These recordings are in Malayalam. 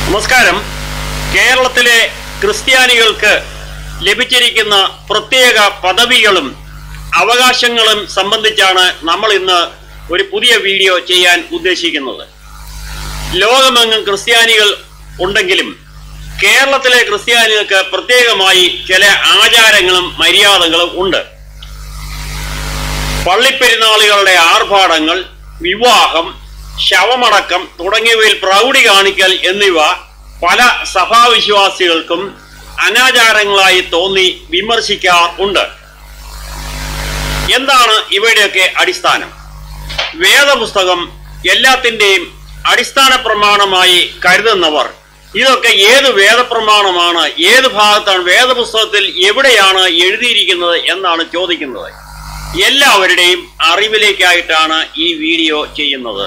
നമസ്കാരം കേരളത്തിലെ ക്രിസ്ത്യാനികൾക്ക് ലഭിച്ചിരിക്കുന്ന പ്രത്യേക പദവികളും അവകാശങ്ങളും സംബന്ധിച്ചാണ് നമ്മൾ ഇന്ന് ഒരു പുതിയ വീഡിയോ ചെയ്യാൻ ഉദ്ദേശിക്കുന്നത് ലോകമെങ്ങും ക്രിസ്ത്യാനികൾ ഉണ്ടെങ്കിലും കേരളത്തിലെ ക്രിസ്ത്യാനികൾക്ക് പ്രത്യേകമായി ചില ആചാരങ്ങളും മര്യാദകളും ഉണ്ട് പള്ളിപ്പെരുന്നാളുകളുടെ ആർഭാടങ്ങൾ വിവാഹം ശവമടക്കം തുടങ്ങിയവയിൽ പ്രൗഢി കാണിക്കൽ എന്നിവ പല സഭാവിശ്വാസികൾക്കും അനാചാരങ്ങളായി തോന്നി വിമർശിക്കാറുണ്ട് എന്താണ് ഇവയുടെയൊക്കെ അടിസ്ഥാനം വേദപുസ്തകം എല്ലാത്തിൻ്റെയും അടിസ്ഥാന പ്രമാണമായി കരുതുന്നവർ ഇതൊക്കെ ഏത് വേദപ്രമാണമാണ് ഏത് ഭാഗത്താണ് വേദപുസ്തകത്തിൽ എവിടെയാണ് എഴുതിയിരിക്കുന്നത് എന്നാണ് ചോദിക്കുന്നത് എല്ലാവരുടെയും അറിവിലേക്കായിട്ടാണ് ഈ വീഡിയോ ചെയ്യുന്നത്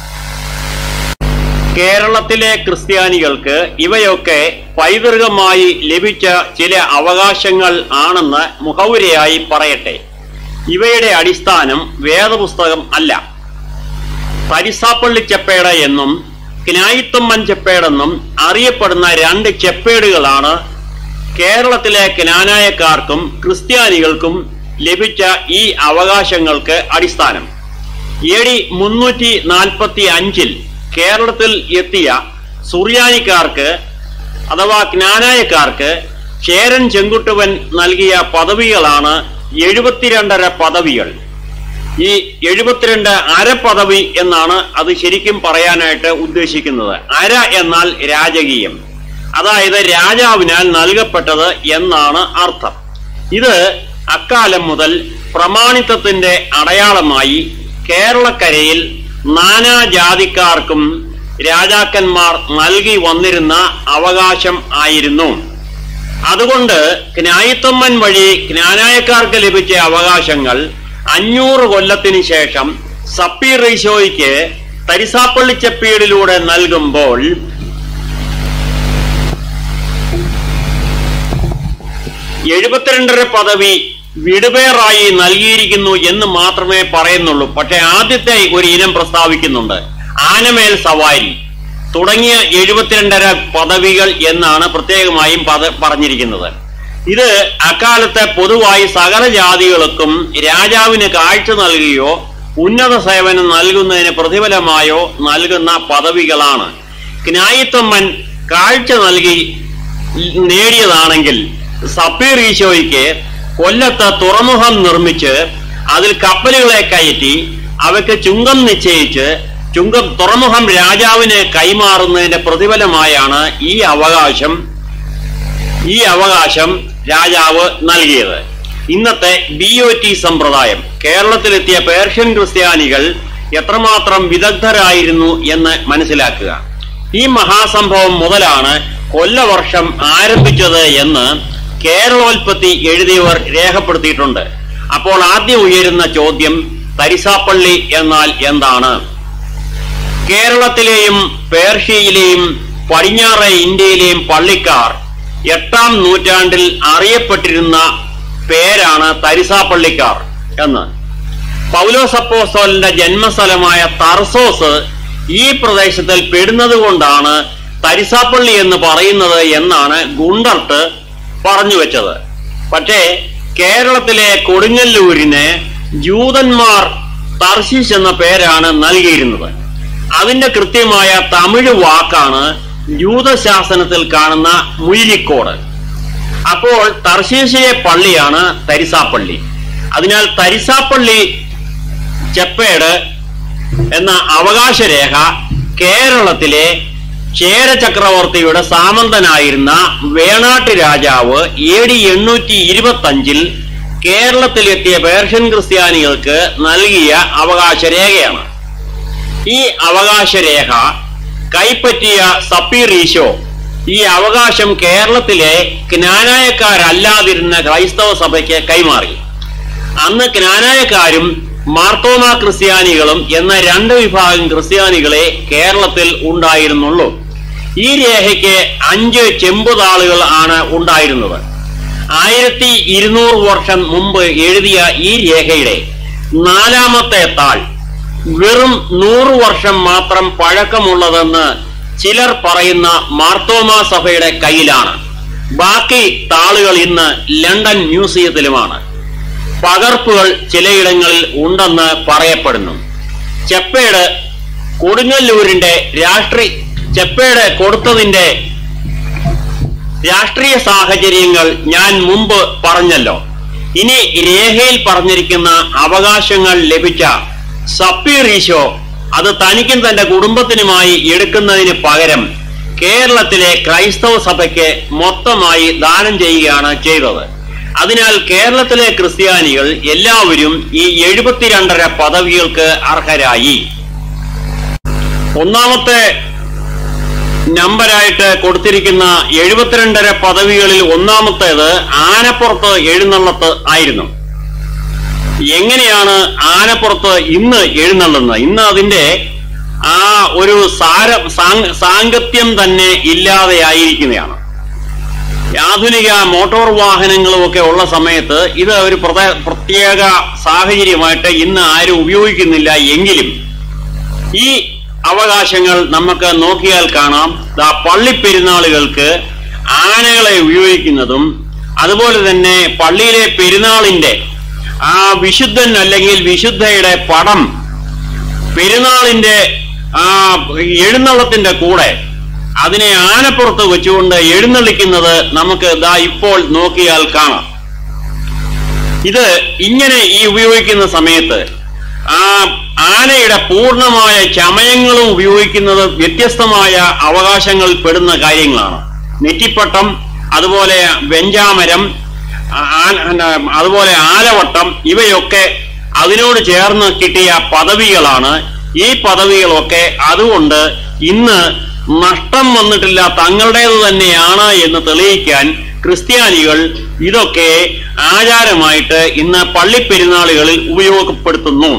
കേരളത്തിലെ ക്രിസ്ത്യാനികൾക്ക് ഇവയൊക്കെ പൈതൃകമായി ലഭിച്ച ചില അവകാശങ്ങൾ ആണെന്ന് മുഖവുരയായി പറയട്ടെ ഇവയുടെ അടിസ്ഥാനം വേദപുസ്തകം അല്ല പരിസാപ്പള്ളി ചെപ്പേട എന്നും ക്നായിത്തമ്മൻ ചെപ്പേടെന്നും അറിയപ്പെടുന്ന രണ്ട് ചെപ്പേടുകളാണ് കേരളത്തിലെ ക്നാനായക്കാർക്കും ക്രിസ്ത്യാനികൾക്കും ലഭിച്ച ഈ അവകാശങ്ങൾക്ക് അടിസ്ഥാനം എ ഡി മുന്നൂറ്റി നാൽപ്പത്തി അഞ്ചിൽ കേരളത്തിൽ എത്തിയ സുറിയാനിക്കാർക്ക് അഥവാ ജ്ഞാനായക്കാർക്ക് ചേരൻ ചെങ്കുട്ടുവൻ നൽകിയ പദവികളാണ് എഴുപത്തിരണ്ടര പദവികൾ ഈ എഴുപത്തിരണ്ട് അര പദവി എന്നാണ് അത് ശരിക്കും പറയാനായിട്ട് ഉദ്ദേശിക്കുന്നത് അര എന്നാൽ രാജകീയം അതായത് രാജാവിനാൽ നൽകപ്പെട്ടത് എന്നാണ് അർത്ഥം ഇത് അക്കാലം മുതൽ പ്രമാണിത്വത്തിന്റെ അടയാളമായി കേരളക്കരയിൽ നാനാജാതിക്കാർക്കും രാജാക്കന്മാർ നൽകി വന്നിരുന്ന അവകാശം ആയിരുന്നു അതുകൊണ്ട് ജ്ഞായിത്തമ്മൻ വഴി ജ്ഞാനായക്കാർക്ക് ലഭിച്ച അവകാശങ്ങൾ അഞ്ഞൂറ് കൊല്ലത്തിന് ശേഷം സപ്പീർ റീശോയ്ക്ക് തരിസാപ്പള്ളിച്ചപ്പീടിലൂടെ നൽകുമ്പോൾ എഴുപത്തിരണ്ടര പദവി വിടുപേറായി നൽകിയിരിക്കുന്നു എന്ന് മാത്രമേ പറയുന്നുള്ളൂ പക്ഷെ ആദ്യത്തെ ഒരു ഇനം പ്രസ്താവിക്കുന്നുണ്ട് ആനമേൽ സവാരി തുടങ്ങിയ എഴുപത്തിരണ്ടര പദവികൾ എന്നാണ് പ്രത്യേകമായും പദ പറഞ്ഞിരിക്കുന്നത് ഇത് അക്കാലത്തെ പൊതുവായി സകല ജാതികൾക്കും രാജാവിന് കാഴ്ച നൽകുകയോ ഉന്നത സേവനം നൽകുന്നതിന് പ്രതിഫലമായോ നൽകുന്ന പദവികളാണ് ജ്ഞായിത്തമ്മൻ കാഴ്ച നൽകി നേടിയതാണെങ്കിൽ സപ്പീർ ഈശോയ്ക്ക് കൊല്ലത്ത് തുറമുഖം നിർമ്മിച്ച് അതിൽ കപ്പലുകളെ കയറ്റി അവയ്ക്ക് ചുങ്കം നിശ്ചയിച്ച് ചുങ്കം തുറമുഖം രാജാവിന് കൈമാറുന്നതിന്റെ പ്രതിഫലമായാണ് ഈ അവകാശം ഈ അവകാശം രാജാവ് നൽകിയത് ഇന്നത്തെ ബി ഒ ടി സമ്പ്രദായം കേരളത്തിലെത്തിയ പേർഷ്യൻ ക്രിസ്ത്യാനികൾ എത്രമാത്രം വിദഗ്ധരായിരുന്നു എന്ന് മനസ്സിലാക്കുക ഈ മഹാസംഭവം മുതലാണ് കൊല്ലവർഷം ആരംഭിച്ചത് എന്ന് കേരളോൽപ്പത്തി എഴുതിയവർ രേഖപ്പെടുത്തിയിട്ടുണ്ട് അപ്പോൾ ആദ്യം ഉയരുന്ന ചോദ്യം തരിസാപ്പള്ളി എന്നാൽ എന്താണ് കേരളത്തിലെയും പേർഷ്യയിലെയും പടിഞ്ഞാറ് ഇന്ത്യയിലെയും പള്ളിക്കാർ എട്ടാം നൂറ്റാണ്ടിൽ അറിയപ്പെട്ടിരുന്ന പേരാണ് തരിസാപ്പള്ളിക്കാർ എന്ന് പൗലോസ് അപ്പോസ്തോലിന്റെ ജന്മസ്ഥലമായ തർസോസ് ഈ പ്രദേശത്തിൽ പെടുന്നത് കൊണ്ടാണ് തരിസാപ്പള്ളി എന്ന് പറയുന്നത് എന്നാണ് ഗുണ്ടർട്ട് പറഞ്ഞു വെച്ചത് പക്ഷേ കേരളത്തിലെ കൊടുങ്ങല്ലൂരിന് ജൂതന്മാർ തർശീസ് എന്ന പേരാണ് നൽകിയിരുന്നത് അതിന്റെ കൃത്യമായ തമിഴ് വാക്കാണ് ജൂതശാസനത്തിൽ കാണുന്ന മുയിലിക്കോട് അപ്പോൾ തർശീശിലെ പള്ളിയാണ് തരിസാപ്പള്ളി അതിനാൽ തരിസാപ്പള്ളി ചെപ്പേട് എന്ന അവകാശരേഖ കേരളത്തിലെ ചേര ചക്രവർത്തിയുടെ സാമന്തനായിരുന്ന വേണാട്ട് രാജാവ് എ ഡി എണ്ണൂറ്റി ഇരുപത്തി അഞ്ചിൽ കേരളത്തിലെത്തിയ പേർഷ്യൻ ക്രിസ്ത്യാനികൾക്ക് നൽകിയ അവകാശരേഖയാണ് ഈ അവകാശരേഖ കൈപ്പറ്റിയ സപ്പീർ ഈശോ ഈ അവകാശം കേരളത്തിലെ ജ്ഞാനായക്കാരല്ലാതിരുന്ന ക്രൈസ്തവ സഭയ്ക്ക് കൈമാറി അന്ന് ജ്ഞാനായക്കാരും മാർത്തോമ ക്രിസ്ത്യാനികളും എന്ന രണ്ട് വിഭാഗം ക്രിസ്ത്യാനികളെ കേരളത്തിൽ ഉണ്ടായിരുന്നുള്ളൂ ഈ രേഖയ്ക്ക് അഞ്ച് ചെമ്പുതാളുകൾ ആണ് ഉണ്ടായിരുന്നത് ആയിരത്തി ഇരുന്നൂറ് വർഷം മുമ്പ് എഴുതിയ ഈ രേഖയുടെ നാലാമത്തെ താൾ വെറും നൂറു വർഷം മാത്രം പഴക്കമുള്ളതെന്ന് ചിലർ പറയുന്ന മാർത്തോമാ സഭയുടെ കയ്യിലാണ് ബാക്കി താളുകൾ ഇന്ന് ലണ്ടൻ മ്യൂസിയത്തിലുമാണ് പകർപ്പുകൾ ചിലയിടങ്ങളിൽ ഉണ്ടെന്ന് പറയപ്പെടുന്നു ചെപ്പേട് കൊടുങ്ങല്ലൂരിന്റെ രാഷ്ട്രീയ ചെപ്പേട് കൊടുത്തതിന്റെ രാഷ്ട്രീയ സാഹചര്യങ്ങൾ ഞാൻ മുമ്പ് പറഞ്ഞല്ലോ ഇനി രേഖയിൽ പറഞ്ഞിരിക്കുന്ന അവകാശങ്ങൾ ലഭിച്ച സപ്പീറീശോ അത് തനിക്കും തന്റെ കുടുംബത്തിനുമായി എടുക്കുന്നതിന് പകരം കേരളത്തിലെ ക്രൈസ്തവ സഭയ്ക്ക് മൊത്തമായി ദാനം ചെയ്യുകയാണ് ചെയ്തത് അതിനാൽ കേരളത്തിലെ ക്രിസ്ത്യാനികൾ എല്ലാവരും ഈ എഴുപത്തിരണ്ടര പദവികൾക്ക് അർഹരായി ഒന്നാമത്തെ നമ്പരായിട്ട് കൊടുത്തിരിക്കുന്ന എഴുപത്തിരണ്ടര പദവികളിൽ ഒന്നാമത്തേത് ആനപ്പുറത്ത് എഴുന്നള്ളത്ത് ആയിരുന്നു എങ്ങനെയാണ് ആനപ്പുറത്ത് ഇന്ന് എഴുന്നള്ളുന്നത് ഇന്ന് അതിന്റെ ആ ഒരു സാര സാങ്- സാങ്കത്യം തന്നെ ഇല്ലാതെയായിരിക്കുന്നതാണ് ആധുനിക മോട്ടോർ വാഹനങ്ങളും ഒക്കെ ഉള്ള സമയത്ത് ഇത് ഒരു പ്രധേ- പ്രത്യേക സാഹചര്യമായിട്ട് ഇന്ന് ആരും ഉപയോഗിക്കുന്നില്ല എങ്കിലും ഈ അവകാശങ്ങൾ നമുക്ക് നോക്കിയാൽ കാണാം ദാ പള്ളിപ്പെരുന്നാളുകൾക്ക് ആനകളെ ഉപയോഗിക്കുന്നതും അതുപോലെ തന്നെ പള്ളിയിലെ പെരുന്നാളിന്റെ ആ വിശുദ്ധൻ അല്ലെങ്കിൽ വിശുദ്ധയുടെ പടം പെരുന്നാളിന്റെ ആ എഴുന്നള്ളത്തിന്റെ കൂടെ അതിനെ ആനപ്പുറത്ത് വെച്ചുകൊണ്ട് എഴുന്നള്ളിക്കുന്നത് നമുക്ക് ദാ ഇപ്പോൾ നോക്കിയാൽ കാണാം ഇത് ഇങ്ങനെ ഈ ഉപയോഗിക്കുന്ന സമയത്ത് ആ ആനയുടെ പൂർണ്ണമായ ചമയങ്ങളും ഉപയോഗിക്കുന്നത് വ്യത്യസ്തമായ അവകാശങ്ങളിൽ പെടുന്ന കാര്യങ്ങളാണ് നെറ്റിപ്പട്ടം അതുപോലെ വെഞ്ചാമരം ആ- ആ- അതുപോലെ ആലവട്ടം ഇവയൊക്കെ അതിനോട് ചേർന്ന് കിട്ടിയ പദവികളാണ് ഈ പദവികളൊക്കെ അതുകൊണ്ട് ഇന്ന് നഷ്ടം വന്നിട്ടില്ല തങ്ങളുടേത് തന്നെയാണ് എന്ന് തെളിയിക്കാൻ ക്രിസ്ത്യാനികൾ ഇതൊക്കെ ആചാരമായിട്ട് ഇന്ന് പള്ളിപ്പെരുന്നാളുകളിൽ ഉപയോഗപ്പെടുത്തുന്നു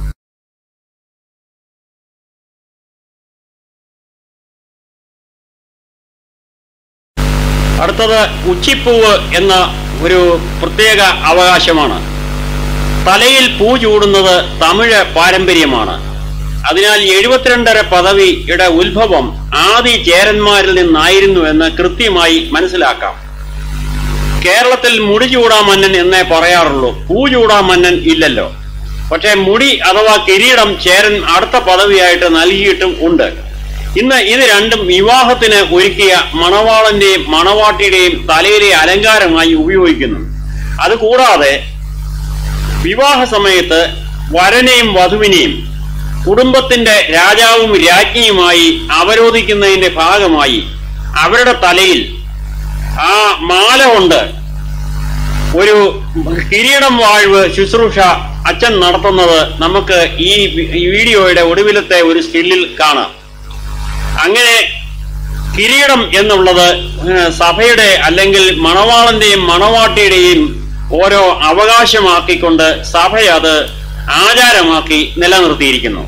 അടുത്തത് ഉച്ചിപ്പൂവ് എന്ന ഒരു പ്രത്യേക അവകാശമാണ് തലയിൽ പൂ ചൂടുന്നത് തമിഴ് പാരമ്പര്യമാണ് അതിനാൽ എഴുപത്തിരണ്ടര പദവിയുടെ ഉത്ഭവം ആദി ചേരന്മാരിൽ നിന്നായിരുന്നു എന്ന് കൃത്യമായി മനസ്സിലാക്കാം കേരളത്തിൽ മുടി ചൂടാ മന്നൻ എന്നേ പറയാറുള്ളൂ പൂ ചൂടാ മന്നൻ ഇല്ലല്ലോ പക്ഷേ മുടി അഥവാ കിരീടം ചേരൻ അടുത്ത പദവിയായിട്ട് നൽകിയിട്ടും ഉണ്ട് ഇന്ന് ഇത് രണ്ടും വിവാഹത്തിന് ഒരുക്കിയ മണവാളന്റെയും മണവാട്ടിയുടെയും തലയിലെ അലങ്കാരമായി ഉപയോഗിക്കുന്നു അതുകൂടാതെ വിവാഹ സമയത്ത് വരനെയും വധുവിനെയും കുടുംബത്തിന്റെ രാജാവും രാജ്ഞിയുമായി അവരോധിക്കുന്നതിന്റെ ഭാഗമായി അവരുടെ തലയിൽ ആ മാല കൊണ്ട് ഒരു കിരീടം വാഴ്വ് ശുശ്രൂഷ അച്ഛൻ നടത്തുന്നത് നമുക്ക് ഈ വി- ഈ വീഡിയോയുടെ ഒടുവിലത്തെ ഒരു സ്റ്റില്ലിൽ കാണാം അങ്ങനെ കിരീടം എന്നുള്ളത് ഏഹ്, സഭയുടെ അല്ലെങ്കിൽ മണവാളന്റെയും മണവാട്ടിയുടെയും ഓരോ അവകാശമാക്കിക്കൊണ്ട് സഭ അത് ആചാരമാക്കി നിലനിർത്തിയിരിക്കുന്നു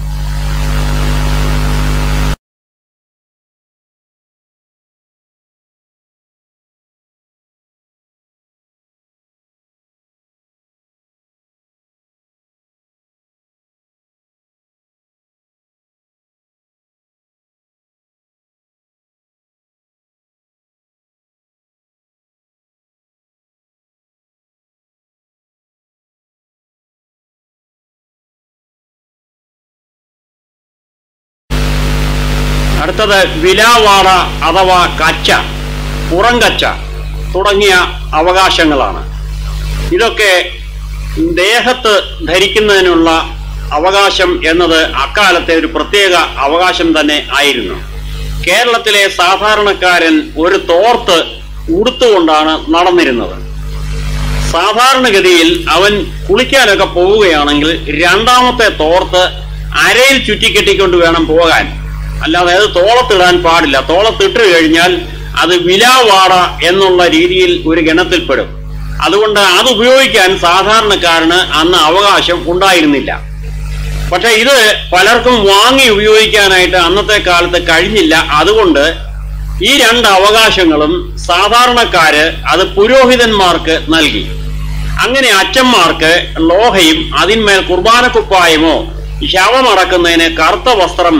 അടുത്തത് വിലാവാട അഥവാ കച്ച പുറംകച്ച തുടങ്ങിയ അവകാശങ്ങളാണ് ഇതൊക്കെ ദേഹത്ത് ധരിക്കുന്നതിനുള്ള അവകാശം എന്നത് അക്കാലത്തെ ഒരു പ്രത്യേക അവകാശം തന്നെ ആയിരുന്നു കേരളത്തിലെ സാധാരണക്കാരൻ ഒരു തോർത്ത് ഉടുത്തുകൊണ്ടാണ് നടന്നിരുന്നത് സാധാരണഗതിയിൽ അവൻ കുളിക്കാനൊക്കെ പോവുകയാണെങ്കിൽ രണ്ടാമത്തെ തോർത്ത് അരയിൽ ചുറ്റിക്കെട്ടിക്കൊണ്ട് വേണം പോകാൻ അല്ലാതെ അത് തോളത്തിടാൻ പാടില്ല തോളത്തിട്ട് കഴിഞ്ഞാൽ അത് വിലാവാട എന്നുള്ള രീതിയിൽ ഒരു ഗണത്തിൽപ്പെടും അതുകൊണ്ട് അത് ഉപയോഗിക്കാൻ സാധാരണക്കാരന് അന്ന് അവകാശം ഉണ്ടായിരുന്നില്ല പക്ഷെ ഇത് പലർക്കും വാങ്ങി ഉപയോഗിക്കാനായിട്ട് അന്നത്തെ കാലത്ത് കഴിഞ്ഞില്ല അതുകൊണ്ട് ഈ രണ്ട് അവകാശങ്ങളും സാധാരണക്കാര് അത് പുരോഹിതന്മാർക്ക് നൽകി അങ്ങനെ അച്ഛന്മാർക്ക് ലോഹയും അതിന്മേൽ കുർബാന കുപ്പായമോ ശവമടക്കുന്നതിന് കറുത്ത വസ്ത്രം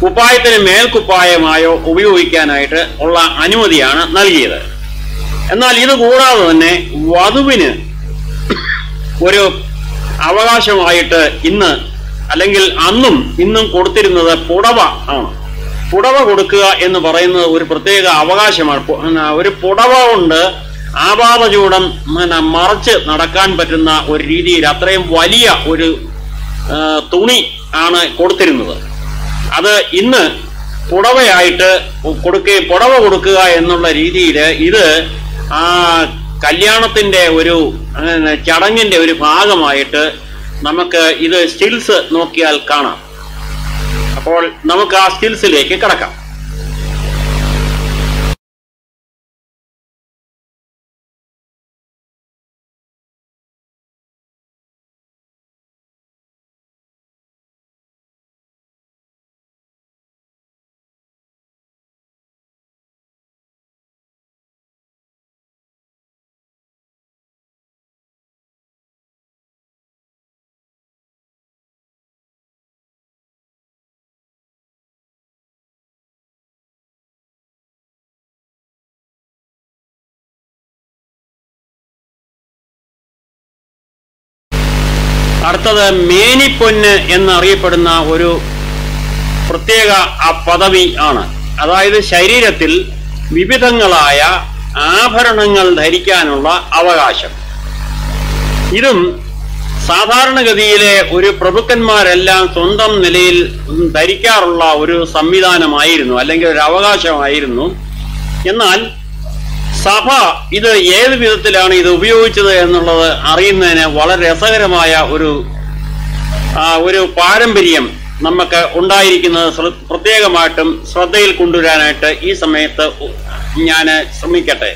കുപ്പായത്തിന് മേൽക്കുപ്പായമായോ ഉപയോഗിക്കാനായിട്ട് ഉള്ള അനുമതിയാണ് നൽകിയത് എന്നാൽ ഇത് കൂടാതെ തന്നെ വധുവിന് ഒരു അവകാശമായിട്ട് ഇന്ന് അല്ലെങ്കിൽ അന്നും ഇന്നും കൊടുത്തിരുന്നത് പുടവ ആണ് പുടവ കൊടുക്കുക എന്ന് പറയുന്നത് ഒരു പ്രത്യേക അവകാശമാണ് പു- പിന്നെ ഒരു പുടവ കൊണ്ട് ആപാദചൂടം പിന്നെ മറച്ച് നടക്കാൻ പറ്റുന്ന ഒരു രീതിയിൽ അത്രയും വലിയ ഒരു ആ, തുണി ആണ് കൊടുത്തിരുന്നത് അത് ഇന്ന് പുടവയായിട്ട് കൊടുക്കുകയും പുടവ കൊടുക്കുക എന്നുള്ള രീതിയിൽ ഇത് ആ കല്യാണത്തിന്റെ ഒരു അങ്ങനെ ചടങ്ങിന്റെ ഒരു ഭാഗമായിട്ട് നമുക്ക് ഇത് സ്റ്റിൽസ് നോക്കിയാൽ കാണാം അപ്പോൾ നമുക്ക് ആ സ്റ്റിൽസിലേക്ക് കടക്കാം അടുത്തത് മേനിപ്പൊന്ന് എന്നറിയപ്പെടുന്ന ഒരു പ്രത്യേക ആ പദവി ആണ് അതായത് ശരീരത്തിൽ വിവിധങ്ങളായ ആഭരണങ്ങൾ ധരിക്കാനുള്ള അവകാശം ഇതും സാധാരണഗതിയിലെ ഒരു പ്രഭുക്കന്മാരെല്ലാം സ്വന്തം നിലയിൽ ധരിക്കാറുള്ള ഒരു സംവിധാനമായിരുന്നു അല്ലെങ്കിൽ ഒരു അവകാശമായിരുന്നു എന്നാൽ സഭ ഇത് ഏത് വിധത്തിലാണ് ഇത് ഉപയോഗിച്ചത് എന്നുള്ളത് അറിയുന്നതിന് വളരെ രസകരമായ ഒരു ആ, ഒരു പാരമ്പര്യം നമുക്ക് ഉണ്ടായിരിക്കുന്നത് ശ്ര- പ്രത്യേകമായിട്ടും ശ്രദ്ധയിൽ കൊണ്ടുവരാനായിട്ട് ഈ സമയത്ത് ഞാൻ ശ്രമിക്കട്ടെ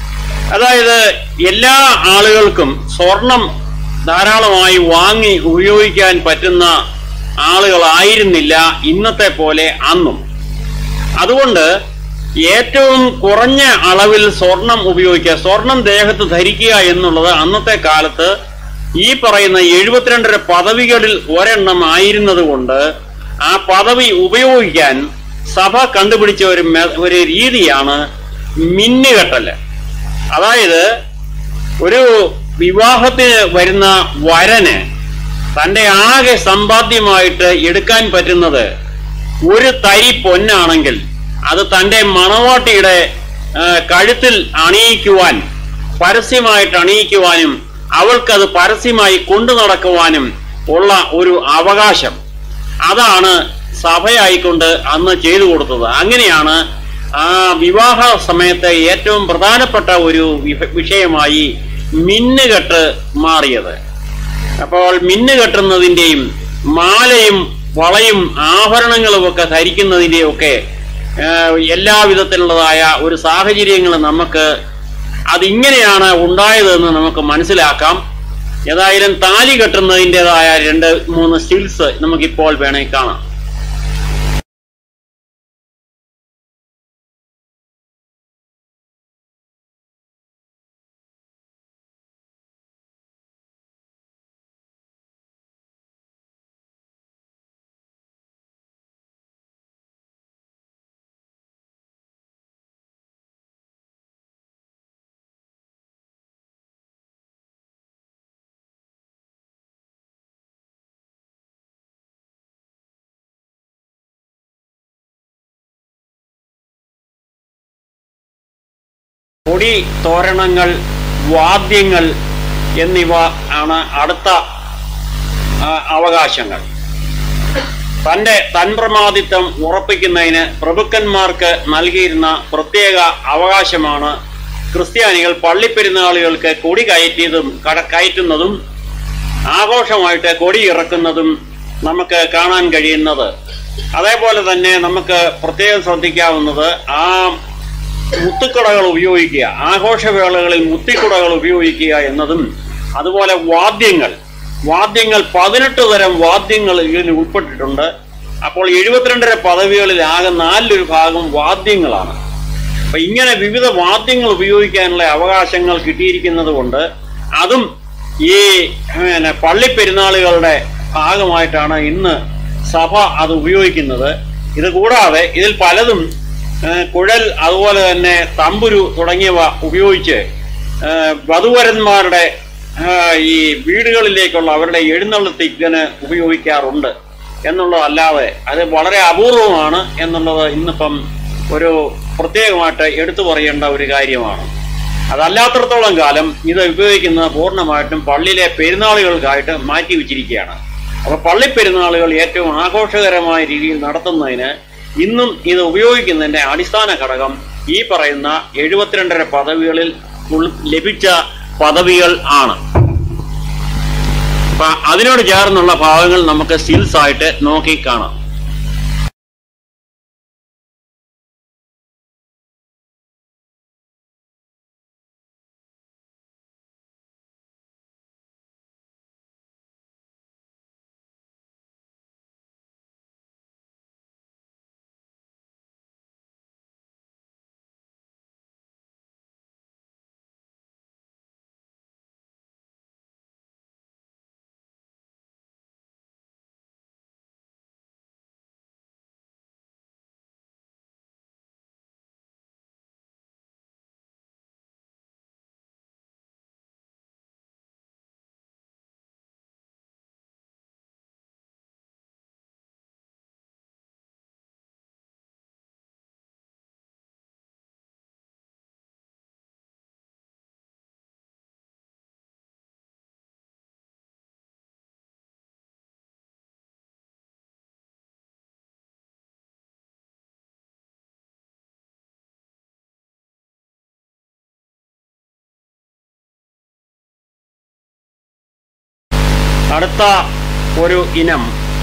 അതായത് എല്ലാ ആളുകൾക്കും സ്വർണം ധാരാളമായി വാങ്ങി ഉപയോഗിക്കാൻ പറ്റുന്ന ആളുകളായിരുന്നില്ല ഇന്നത്തെ പോലെ അന്നും അതുകൊണ്ട് ഏറ്റവും കുറഞ്ഞ അളവിൽ സ്വർണം ഉപയോഗിക്കുക സ്വർണം ദേഹത്ത് ധരിക്കുക എന്നുള്ളത് അന്നത്തെ കാലത്ത് ഈ പറയുന്ന എഴുപത്തിരണ്ടര പദവികളിൽ ഒരെണ്ണം ആയിരുന്നത് കൊണ്ട് ആ പദവി ഉപയോഗിക്കാൻ സഭ കണ്ടുപിടിച്ച ഒരു മെ- ഒരു രീതിയാണ് മിന്നുകെട്ടല് അതായത് ഒരു വിവാഹത്തിന് വരുന്ന വരന് തന്റെ ആകെ സമ്പാദ്യമായിട്ട് എടുക്കാൻ പറ്റുന്നത് ഒരു തരി പൊന്നാണെങ്കിൽ അത് തന്റെ മണവാട്ടിയുടെ ആ, കഴുത്തിൽ അണിയിക്കുവാൻ പരസ്യമായിട്ട് അണിയിക്കുവാനും അവൾക്കത് പരസ്യമായി കൊണ്ടു നടക്കുവാനും ഉള്ള ഒരു അവകാശം അതാണ് സഭയായിക്കൊണ്ട് അന്ന് ചെയ്തു കൊടുത്തത് അങ്ങനെയാണ് ആ വിവാഹ സമയത്തെ ഏറ്റവും പ്രധാനപ്പെട്ട ഒരു വിഭ- വിഷയമായി മിന്നുകെട്ട് മാറിയത് അപ്പോൾ മിന്നു കെട്ടുന്നതിന്റെയും മാലയും വളയും ആഭരണങ്ങളും ഒക്കെ ധരിക്കുന്നതിന്റെയും ഒക്കെ ഏഹ്, എല്ലാ വിധത്തിലുള്ളതായ ഒരു സാഹചര്യങ്ങൾ നമുക്ക് അതിങ്ങനെയാണ് ഉണ്ടായതെന്ന് നമുക്ക് മനസ്സിലാക്കാം ഏതായാലും താലി കെട്ടുന്നതിൻ്റെതായ രണ്ട് മൂന്ന് സ്റ്റിൽസ് നമുക്കിപ്പോൾ വേണമെങ്കിൽ കാണാം കൊടി തോരണങ്ങൾ വാദ്യങ്ങൾ എന്നിവ ആണ് അടുത്ത ആ, അവകാശങ്ങൾ തന്റെ തൻപ്രമാദിത്വം ഉറപ്പിക്കുന്നതിന് പ്രഭുക്കന്മാർക്ക് നൽകിയിരുന്ന പ്രത്യേക അവകാശമാണ് ക്രിസ്ത്യാനികൾ പള്ളിപ്പെരുന്നാളുകൾക്ക് കൊടി കയറ്റിയതും കട കയറ്റുന്നതും ആഘോഷമായിട്ട് കൊടി ഇറക്കുന്നതും നമുക്ക് കാണാൻ കഴിയുന്നത് അതേപോലെ തന്നെ നമുക്ക് പ്രത്യേകം ശ്രദ്ധിക്കാവുന്നത് ആ മുത്തുക്കുടകൾ ഉപയോഗിക്കുക ആഘോഷവേളകളിൽ മുത്തിക്കുടകൾ ഉപയോഗിക്കുക എന്നതും അതുപോലെ വാദ്യങ്ങൾ വാദ്യങ്ങൾ പതിനെട്ട് തരം വാദ്യങ്ങൾ ഇതിൽ ഉൾപ്പെട്ടിട്ടുണ്ട് അപ്പോൾ എഴുപത്തിരണ്ടര പദവികളിൽ ആകെ നാലിലൊരു ഭാഗം വാദ്യങ്ങളാണ് അപ്പൊ ഇങ്ങനെ വിവിധ വാദ്യങ്ങൾ ഉപയോഗിക്കാനുള്ള അവകാശങ്ങൾ കിട്ടിയിരിക്കുന്നത് കൊണ്ട് അതും ഈ പിന്നെ പള്ളിപ്പെരുന്നാളുകളുടെ ഭാഗമായിട്ടാണ് ഇന്ന് സഭ അത് ഉപയോഗിക്കുന്നത് ഇത് കൂടാതെ ഇതിൽ പലതും ആ, കുഴൽ അതുപോലെ തന്നെ തമ്പുരു തുടങ്ങിയവ ഉപയോഗിച്ച് ആ, വധുവരന്മാരുടെ ആ, ഈ വീടുകളിലേക്കുള്ള അവരുടെ എഴുന്നള്ളത്തിന് ഉപയോഗിക്കാറുണ്ട് എന്നുള്ളതല്ലാതെ അത് വളരെ അപൂർവമാണ് എന്നുള്ളത് ഇന്നിപ്പം ഒരു പ്രത്യേകമായിട്ട് എടുത്തു പറയേണ്ട ഒരു കാര്യമാണ് അതല്ലാത്തടത്തോളം കാലം ഇത് ഉപയോഗിക്കുന്നത് പൂർണ്ണമായിട്ടും പള്ളിയിലെ പെരുന്നാളുകൾക്കായിട്ട് മാറ്റി വെച്ചിരിക്കുകയാണ് അപ്പൊ പള്ളി പെരുന്നാളുകൾ ഏറ്റവും ആഘോഷകരമായ രീതിയിൽ നടത്തുന്നതിന് ഇന്നും ഇത് ഉപയോഗിക്കുന്നതിന്റെ അടിസ്ഥാന ഘടകം ഈ പറയുന്ന എഴുപത്തിരണ്ടര പദവികളിൽ ഉൾ- ലഭിച്ച പദവികൾ ആണ് അപ്പൊ അതിനോട് ചേർന്നുള്ള ഭാഗങ്ങൾ നമുക്ക് സ്റ്റിൽസ് ആയിട്ട് നോക്കി കാണാം അടുത്ത ഒരു ഇനം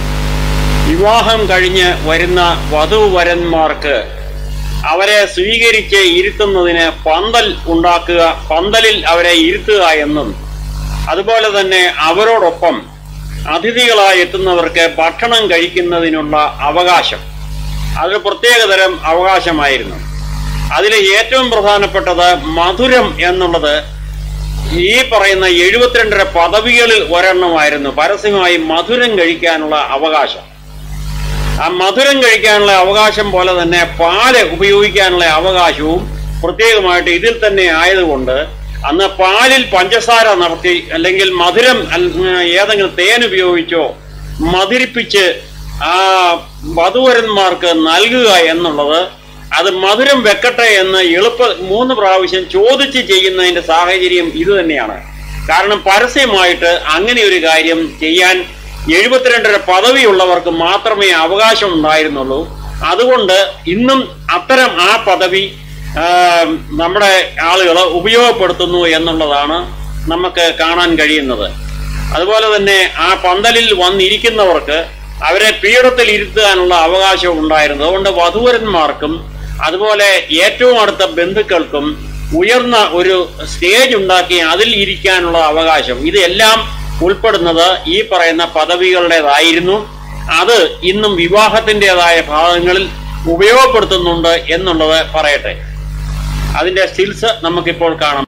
വിവാഹം കഴിഞ്ഞ് വരുന്ന വധുവരന്മാർക്ക് അവരെ സ്വീകരിച്ച് ഇരുത്തുന്നതിന് പന്തൽ ഉണ്ടാക്കുക പന്തലിൽ അവരെ ഇരുത്തുക എന്നും അതുപോലെ തന്നെ അവരോടൊപ്പം അതിഥികളായി എത്തുന്നവർക്ക് ഭക്ഷണം കഴിക്കുന്നതിനുള്ള അവകാശം അതൊരു പ്രത്യേകതരം അവകാശമായിരുന്നു അതിൽ ഏറ്റവും പ്രധാനപ്പെട്ടത് മധുരം എന്നുള്ളത് ഈ പറയുന്ന എഴുപത്തിരണ്ടര പദവികളിൽ ഒരെണ്ണമായിരുന്നു പരസ്യമായി മധുരം കഴിക്കാനുള്ള അവകാശം ആ മധുരം കഴിക്കാനുള്ള അവകാശം പോലെ തന്നെ പാല് ഉപയോഗിക്കാനുള്ള അവകാശവും പ്രത്യേകമായിട്ട് ഇതിൽ തന്നെ ആയതുകൊണ്ട് അന്ന് പാലിൽ പഞ്ചസാര നടത്തി അല്ലെങ്കിൽ മധുരം അൽ- ഏതെങ്കിലും തേൻ ഉപയോഗിച്ചോ മധുരിപ്പിച്ച് ആ വധുവരന്മാർക്ക് നൽകുക എന്നുള്ളത് അത് മധുരം വെക്കട്ടെ എന്ന് എളുപ്പ മൂന്ന് പ്രാവശ്യം ചോദിച്ച് ചെയ്യുന്നതിന്റെ സാഹചര്യം ഇത് തന്നെയാണ് കാരണം പരസ്യമായിട്ട് അങ്ങനെ ഒരു കാര്യം ചെയ്യാൻ എഴുപത്തിരണ്ടര പദവിയുള്ളവർക്ക് മാത്രമേ അവകാശം ഉണ്ടായിരുന്നുള്ളൂ അതുകൊണ്ട് ഇന്നും അത്തരം ആ പദവി ആ, നമ്മുടെ ആളുകൾ ഉപയോഗപ്പെടുത്തുന്നു എന്നുള്ളതാണ് നമുക്ക് കാണാൻ കഴിയുന്നത് അതുപോലെ തന്നെ ആ പന്തലിൽ വന്നിരിക്കുന്നവർക്ക് അവരെ പീഠത്തിൽ ഇരുത്താനുള്ള അവകാശം ഉണ്ടായിരുന്നു അതുകൊണ്ട് വധുവരന്മാർക്കും അതുപോലെ ഏറ്റവും അടുത്ത ബന്ധുക്കൾക്കും ഉയർന്ന ഒരു സ്റ്റേജ് ഉണ്ടാക്കി അതിൽ ഇരിക്കാനുള്ള അവകാശം ഇതെല്ലാം ഉൾപ്പെടുന്നത് ഈ പറയുന്ന പദവികളുടേതായിരുന്നു അത് ഇന്നും വിവാഹത്തിൻ്റെതായ ഭാഗങ്ങളിൽ ഉപയോഗപ്പെടുത്തുന്നുണ്ട് എന്നുള്ളത് പറയട്ടെ അതിന്റെ സ്റ്റിൽസ് നമുക്കിപ്പോൾ കാണാം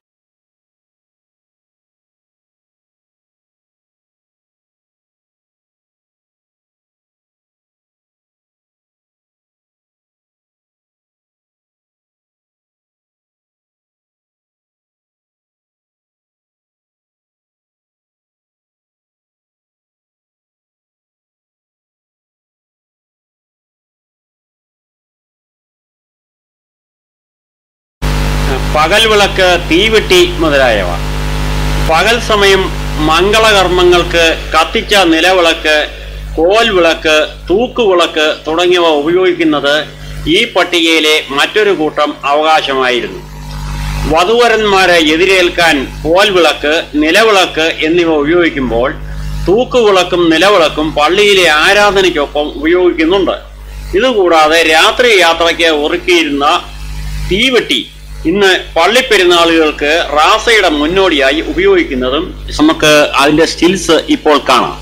പകൽ വിളക്ക് തീവെട്ടി മുതലായവ പകൽ സമയം മംഗളകർമ്മങ്ങൾക്ക് കത്തിച്ച നിലവിളക്ക് കോൽ വിളക്ക് തൂക്കുവിളക്ക് തുടങ്ങിയവ ഉപയോഗിക്കുന്നത് ഈ പട്ടികയിലെ മറ്റൊരു കൂട്ടം അവകാശമായിരുന്നു വധുവരന്മാരെ എതിരേൽക്കാൻ കോൽ വിളക്ക് നിലവിളക്ക് എന്നിവ ഉപയോഗിക്കുമ്പോൾ തൂക്കുവിളക്കും നിലവിളക്കും പള്ളിയിലെ ആരാധനയ്ക്കൊപ്പം ഉപയോഗിക്കുന്നുണ്ട് ഇതുകൂടാതെ രാത്രി യാത്രയ്ക്ക് ഒരുക്കിയിരുന്ന തീവെട്ടി ഇന്ന് പള്ളിപ്പെരുന്നാളുകൾക്ക് റാസയുടെ മുന്നോടിയായി ഉപയോഗിക്കുന്നതും നമുക്ക് അതിന്റെ സ്റ്റിൽസ് ഇപ്പോൾ കാണാം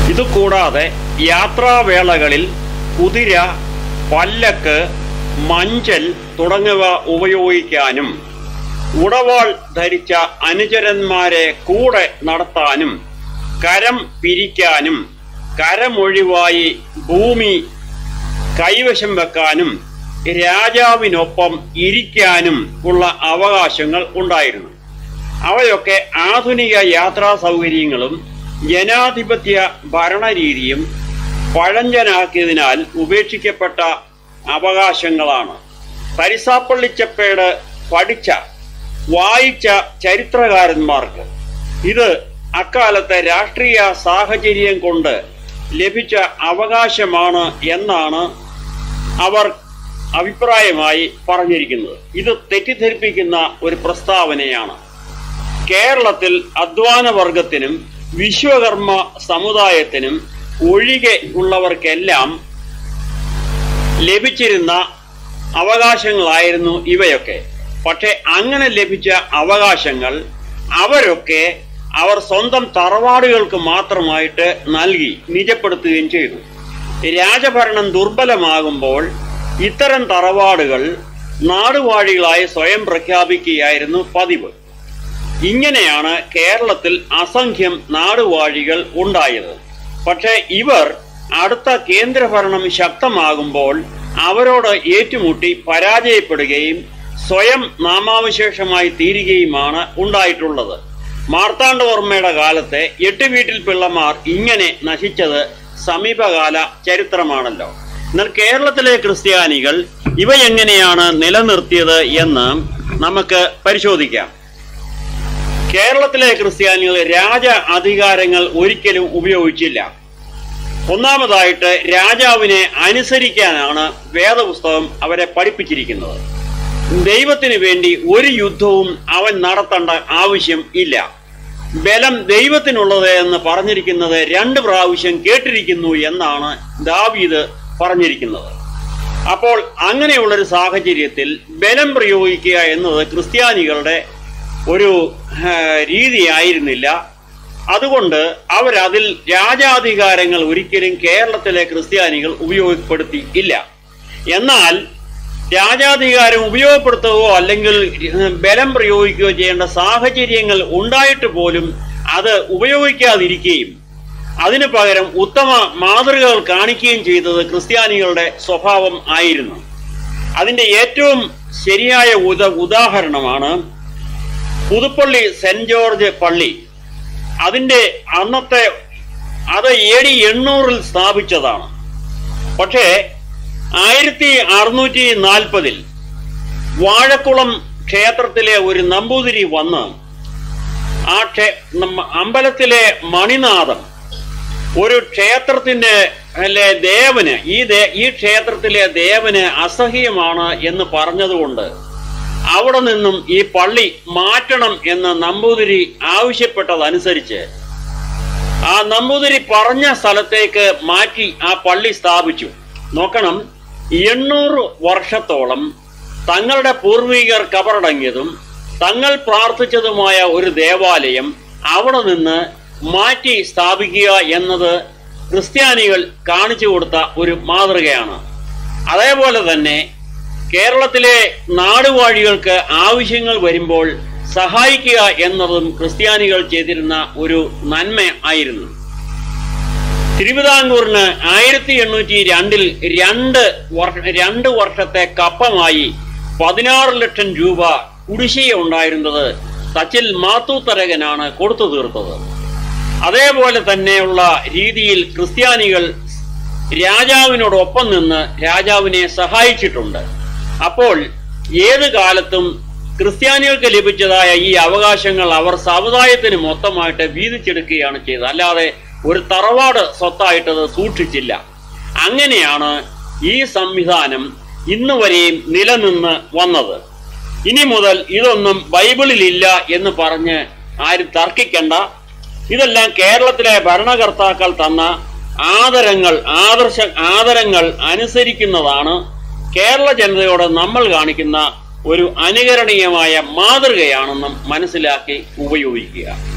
ഇതുകൂടാതെ യാത്രാവേളകളിൽ കുതിര പല്ലക്ക് മഞ്ചൽ തുടങ്ങിയവ ഉപയോഗിക്കാനും ഉടവാൾ ധരിച്ച അനുചരന്മാരെ കൂടെ നടത്താനും കരം പിരിക്കാനും കരമൊഴിവായി ഭൂമി കൈവശം വെക്കാനും രാജാവിനൊപ്പം ഇരിക്കാനും ഉള്ള അവകാശങ്ങൾ ഉണ്ടായിരുന്നു അവയൊക്കെ ആധുനിക യാത്രാ സൗകര്യങ്ങളും ജനാധിപത്യ ഭരണരീതിയും പഴഞ്ചനാക്കിയതിനാൽ ഉപേക്ഷിക്കപ്പെട്ട അവകാശങ്ങളാണ് പരിസാപ്പള്ളിച്ചപ്പേട് പഠിച്ച വായിച്ച ചരിത്രകാരന്മാർക്ക് ഇത് അക്കാലത്തെ രാഷ്ട്രീയ സാഹചര്യം കൊണ്ട് ലഭിച്ച അവകാശമാണ് എന്നാണ് അവർ അഭിപ്രായമായി പറഞ്ഞിരിക്കുന്നത് ഇത് തെറ്റിദ്ധരിപ്പിക്കുന്ന ഒരു പ്രസ്താവനയാണ് കേരളത്തിൽ അധ്വാന വർഗത്തിനും വിശ്വകർമ്മ സമുദായത്തിനും ഒഴികെ ഉള്ളവർക്കെല്ലാം ലഭിച്ചിരുന്ന അവകാശങ്ങളായിരുന്നു ഇവയൊക്കെ പക്ഷെ അങ്ങനെ ലഭിച്ച അവകാശങ്ങൾ അവരൊക്കെ അവർ സ്വന്തം തറവാടുകൾക്ക് മാത്രമായിട്ട് നൽകി നിജപ്പെടുത്തുകയും ചെയ്തു രാജഭരണം ദുർബലമാകുമ്പോൾ ഇത്തരം തറവാടുകൾ നാടുവാഴികളായി സ്വയം പ്രഖ്യാപിക്കുകയായിരുന്നു പതിവ് ഇങ്ങനെയാണ് കേരളത്തിൽ അസംഖ്യം നാടുവാഴികൾ ഉണ്ടായത് പക്ഷെ ഇവർ അടുത്ത കേന്ദ്രഭരണം ശക്തമാകുമ്പോൾ അവരോട് ഏറ്റുമുട്ടി പരാജയപ്പെടുകയും സ്വയം നാമാവശേഷമായി തീരുകയുമാണ് ഉണ്ടായിട്ടുള്ളത് മാർത്താണ്ഡവർമ്മയുടെ കാലത്തെ എട്ട് വീട്ടിൽ പിള്ളമാർ ഇങ്ങനെ നശിച്ചത് സമീപകാല ചരിത്രമാണല്ലോ എന്നാൽ കേരളത്തിലെ ക്രിസ്ത്യാനികൾ ഇവ എങ്ങനെയാണ് നിലനിർത്തിയത് എന്ന് നമുക്ക് പരിശോധിക്കാം കേരളത്തിലെ ക്രിസ്ത്യാനികൾ രാജ അധികാരങ്ങൾ ഒരിക്കലും ഉപയോഗിച്ചില്ല ഒന്നാമതായിട്ട് രാജാവിനെ അനുസരിക്കാനാണ് വേദപുസ്തകം അവരെ പഠിപ്പിച്ചിരിക്കുന്നത് ദൈവത്തിന് വേണ്ടി ഒരു യുദ്ധവും അവൻ നടത്തേണ്ട ആവശ്യം ഇല്ല ബലം ദൈവത്തിനുള്ളത് എന്ന് പറഞ്ഞിരിക്കുന്നത് രണ്ട് പ്രാവശ്യം കേട്ടിരിക്കുന്നു എന്നാണ് ദാവീദ് പറഞ്ഞിരിക്കുന്നത് അപ്പോൾ അങ്ങനെയുള്ളൊരു സാഹചര്യത്തിൽ ബലം പ്രയോഗിക്കുക എന്നത് ക്രിസ്ത്യാനികളുടെ ഒരു ആ, രീതിയായിരുന്നില്ല അതുകൊണ്ട് അവരതിൽ രാജാധികാരങ്ങൾ ഒരിക്കലും കേരളത്തിലെ ക്രിസ്ത്യാനികൾ ഉപയോഗപ്പെടുത്തി ഇല്ല എന്നാൽ രാജാധികാരം ഉപയോഗപ്പെടുത്തുകയോ അല്ലെങ്കിൽ ബലം പ്രയോഗിക്കുകയോ ചെയ്യേണ്ട സാഹചര്യങ്ങൾ ഉണ്ടായിട്ട് പോലും അത് ഉപയോഗിക്കാതിരിക്കുകയും അതിനു പകരം ഉത്തമ മാതൃകകൾ കാണിക്കുകയും ചെയ്തത് ക്രിസ്ത്യാനികളുടെ സ്വഭാവം ആയിരുന്നു അതിന്റെ ഏറ്റവും ശരിയായ ഉദ ഉദാഹരണമാണ് പുതുപ്പള്ളി സെന്റ് ജോർജ് പള്ളി അതിന്റെ അന്നത്തെ അത് എ ഡി എണ്ണൂറിൽ സ്ഥാപിച്ചതാണ് പക്ഷേ ആയിരത്തി അറുന്നൂറ്റി നാൽപ്പതിൽ വാഴക്കുളം ക്ഷേത്രത്തിലെ ഒരു നമ്പൂതിരി വന്ന് ആ ക്ഷേ നമ്മ- അമ്പലത്തിലെ മണിനാഥം ഒരു ക്ഷേത്രത്തിന്റെ അല്ലെ ദേവന് ഈ ദേ ഈ ക്ഷേത്രത്തിലെ ദേവന് അസഹ്യമാണ് എന്ന് പറഞ്ഞതുകൊണ്ട് അവിടെ നിന്നും ഈ പള്ളി മാറ്റണം എന്ന് നമ്പൂതിരി ആവശ്യപ്പെട്ടതനുസരിച്ച് ആ നമ്പൂതിരി പറഞ്ഞ സ്ഥലത്തേക്ക് മാറ്റി ആ പള്ളി സ്ഥാപിച്ചു നോക്കണം എണ്ണൂറ് വർഷത്തോളം തങ്ങളുടെ പൂർവികർ കബറടങ്ങിയതും തങ്ങൾ പ്രാർത്ഥിച്ചതുമായ ഒരു ദേവാലയം അവിടെ നിന്ന് മാറ്റി സ്ഥാപിക്കുക എന്നത് ക്രിസ്ത്യാനികൾ കാണിച്ചു കൊടുത്ത ഒരു മാതൃകയാണ് അതേപോലെ തന്നെ കേരളത്തിലെ നാടുവാഴികൾക്ക് ആവശ്യങ്ങൾ വരുമ്പോൾ സഹായിക്കുക എന്നതും ക്രിസ്ത്യാനികൾ ചെയ്തിരുന്ന ഒരു നന്മ ആയിരുന്നു തിരുവിതാംകൂറിന് ആയിരത്തി എണ്ണൂറ്റി രണ്ടിൽ രണ്ട് വർഷ രണ്ട് വർഷത്തെ കപ്പമായി പതിനാറ് ലക്ഷം രൂപ കുടിശ്ശിക ഉണ്ടായിരുന്നത് തച്ചിൽ മാത്തൂത്തരകനാണ് കൊടുത്തു തീർത്തത് അതേപോലെ തന്നെയുള്ള രീതിയിൽ ക്രിസ്ത്യാനികൾ രാജാവിനോടൊപ്പം നിന്ന് രാജാവിനെ സഹായിച്ചിട്ടുണ്ട് അപ്പോൾ ഏത് കാലത്തും ക്രിസ്ത്യാനികൾക്ക് ലഭിച്ചതായ ഈ അവകാശങ്ങൾ അവർ സമുദായത്തിന് മൊത്തമായിട്ട് വീതിച്ചെടുക്കുകയാണ് ചെയ്തത് അല്ലാതെ ഒരു തറവാട് സ്വത്തായിട്ട് അത് സൂക്ഷിച്ചില്ല അങ്ങനെയാണ് ഈ സംവിധാനം ഇന്ന് വരെയും നിലനിന്ന് വന്നത് ഇനി മുതൽ ഇതൊന്നും ബൈബിളിൽ ഇല്ല എന്ന് പറഞ്ഞ് ആരും തർക്കിക്കണ്ട ഇതെല്ലാം കേരളത്തിലെ ഭരണകർത്താക്കൾ തന്ന ആദരങ്ങൾ ആദർശ ആദരങ്ങൾ അനുസരിക്കുന്നതാണ് കേരള ജനതയോട് നമ്മൾ കാണിക്കുന്ന ഒരു അനുകരണീയമായ മാതൃകയാണെന്നും മനസ്സിലാക്കി ഉപയോഗിക്കുക